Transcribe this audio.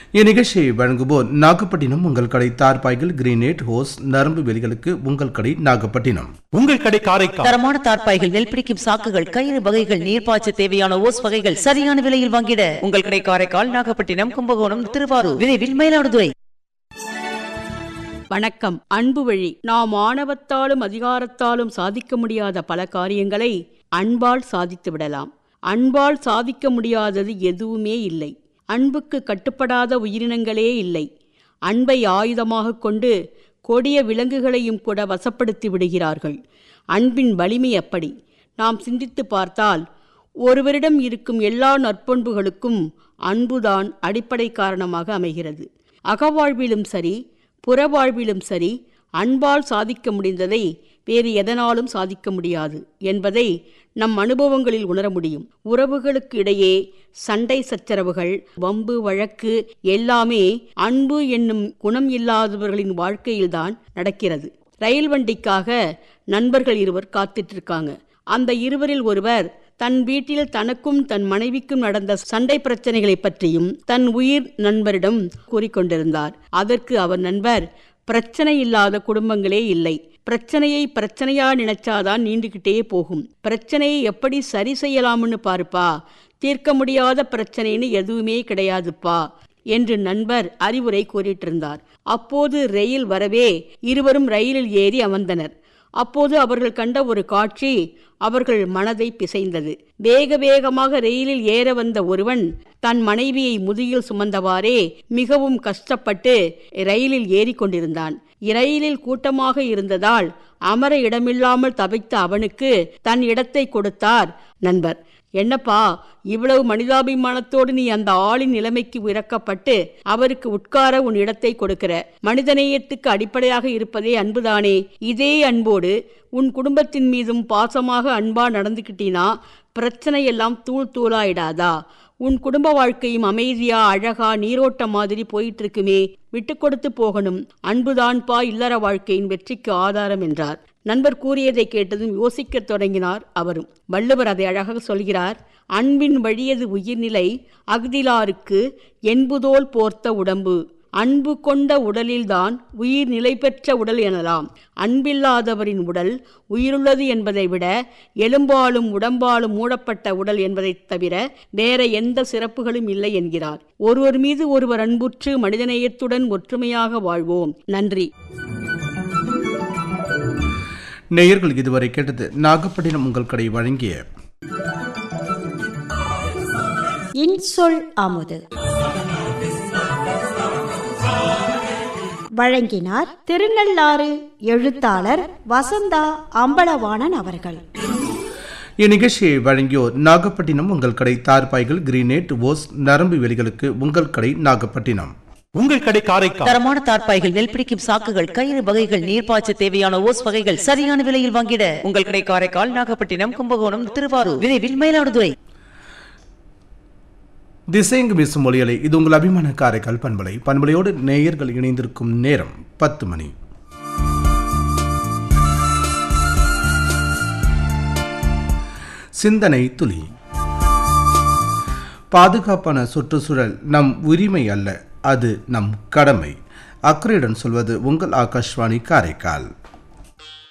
இந்நிகழ்ச்சியை வழங்குவோர் நாகப்பட்டினம் உங்கள் கடை தார்பாய்கள் கிரீனேட் ஹோஸ் நரம்பு வெளிகளுக்கு உங்கள் கடை நாகப்பட்டினம் உங்கள் கடை காரைக்கால் தரமான தார்ப்பாய்கள் நெல் பிடிக்கும் சாக்குகள் கயிறு வகைகள் நீர்ப்பாய்ச்ச தேவையான ஓஸ் வகைகள் சரியான விலையில் வாங்கிட உங்கள் கடை காரைக்கால் நாகப்பட்டினம் கும்பகோணம் திருவாரூர் விரைவில் மயிலாடுதுறை வணக்கம் அன்பு வழி நாம் ஆணவத்தாலும் அதிகாரத்தாலும் சாதிக்க முடியாத பல காரியங்களை அன்பால் சாதித்து விடலாம் அன்பால் சாதிக்க முடியாதது எதுவுமே இல்லை அன்புக்கு கட்டுப்படாத உயிரினங்களே இல்லை அன்பை ஆயுதமாக கொண்டு கொடிய விலங்குகளையும் கூட வசப்படுத்தி விடுகிறார்கள் அன்பின் வலிமை அப்படி நாம் சிந்தித்து பார்த்தால் ஒருவரிடம் இருக்கும் எல்லா நற்பண்புகளுக்கும் அன்புதான் அடிப்படை காரணமாக அமைகிறது அகவாழ்விலும் சரி புறவாழ்விலும் சரி அன்பால் சாதிக்க முடிந்ததை வேறு எதனாலும் சாதிக்க முடியாது என்பதை நம் அனுபவங்களில் உணர முடியும் உறவுகளுக்கு இடையே சண்டை சச்சரவுகள் வம்பு வழக்கு எல்லாமே அன்பு என்னும் குணம் இல்லாதவர்களின் வாழ்க்கையில்தான் நடக்கிறது ரயில் வண்டிக்காக நண்பர்கள் இருவர் காத்துட்டு இருக்காங்க அந்த இருவரில் ஒருவர் தன் வீட்டில் தனக்கும் தன் மனைவிக்கும் நடந்த சண்டை பிரச்சனைகளை பற்றியும் தன் உயிர் நண்பரிடம் கூறிக்கொண்டிருந்தார் அதற்கு அவர் நண்பர் பிரச்சனை இல்லாத குடும்பங்களே இல்லை பிரச்சனையை பிரச்சனையா நினைச்சாதான் நீண்டுகிட்டே போகும் பிரச்சனையை எப்படி சரி செய்யலாம்னு பாருப்பா தீர்க்க முடியாத பிரச்சனைன்னு எதுவுமே கிடையாதுப்பா என்று நண்பர் அறிவுரை கூறிட்டு இருந்தார் அப்போது ரயில் வரவே இருவரும் ரயிலில் ஏறி அமர்ந்தனர் அப்போது அவர்கள் கண்ட ஒரு காட்சி அவர்கள் மனதை பிசைந்தது வேக வேகமாக ரயிலில் ஏற வந்த ஒருவன் தன் மனைவியை முதுகில் சுமந்தவாறே மிகவும் கஷ்டப்பட்டு ரயிலில் ஏறிக்கொண்டிருந்தான் இரயிலில் கூட்டமாக இருந்ததால் அமர இடமில்லாமல் தவித்த அவனுக்கு தன் இடத்தை கொடுத்தார் நண்பர் என்னப்பா இவ்வளவு மனிதாபிமானத்தோடு நீ அந்த ஆளின் நிலைமைக்கு இறக்கப்பட்டு அவருக்கு உட்கார உன் இடத்தை கொடுக்கிற மனிதநேயத்துக்கு அடிப்படையாக இருப்பதே அன்புதானே இதே அன்போடு உன் குடும்பத்தின் மீதும் பாசமாக அன்பா நடந்துக்கிட்டீனா பிரச்சனை எல்லாம் தூள் தூளாயிடாதா உன் குடும்ப வாழ்க்கையும் அமைதியா அழகா நீரோட்டம் மாதிரி போயிட்டு இருக்குமே விட்டு கொடுத்து போகணும் அன்புதான்பா இல்லற வாழ்க்கையின் வெற்றிக்கு ஆதாரம் என்றார் நண்பர் கூறியதை கேட்டதும் யோசிக்கத் தொடங்கினார் அவரும் வள்ளுவர் அதை அழகாக சொல்கிறார் அன்பின் வழியது உயிர்நிலை அஃதிலாருக்கு என்புதோல் போர்த்த உடம்பு அன்பு கொண்ட உடலில்தான் உயிர் நிலை பெற்ற உடல் எனலாம் அன்பில்லாதவரின் உடல் உயிருள்ளது என்பதை விட எலும்பாலும் உடம்பாலும் மூடப்பட்ட உடல் என்பதைத் தவிர வேற எந்த சிறப்புகளும் இல்லை என்கிறார் ஒருவர் மீது ஒருவர் அன்புற்று மனிதநேயத்துடன் ஒற்றுமையாக வாழ்வோம் நன்றி நேயர்கள் இதுவரை கேட்டது நாகப்பட்டினம் உங்கள் கடை வழங்கிய இன்சொல் அமுது வழங்கினார் திருநள்ளாறு எழுத்தாளர் வசந்தா அம்பலவாணன் அவர்கள் இந்நிகழ்ச்சியை வழங்கியோர் நாகப்பட்டினம் உங்கள் கடை தார்பாய்கள் கிரீனேட் ஓஸ் நரம்பு வெளிகளுக்கு உங்கள் கடை நாகப்பட்டினம் உங்கள் கடை காரைக்கால் தரமான தார்ப்பாய்கள் நெல் பிடிக்கும் சாக்குகள் கயிறு வகைகள் நீர்ப்பாய்ச்ச தேவையான ஓஸ் வகைகள் சரியான விலையில் வாங்கிட உங்கள் கடை காரைக்கால் நாகப்பட்டினம் கும்பகோணம் திருவாரூர் விரைவில் மயிலாடுதுறை திசைங்கு வீசும் மொழியலை இது உங்கள் அபிமான காரைக்கால் பண்பலை பண்பலையோடு நேயர்கள் இணைந்திருக்கும் நேரம் பத்து மணி சிந்தனை துளி பாதுகாப்பான சுற்றுச்சூழல் நம் உரிமை அல்ல அது நம் கடமை அக்கறையுடன் சொல்வது உங்கள் ஆகாஷ்வாணி காரைக்கால்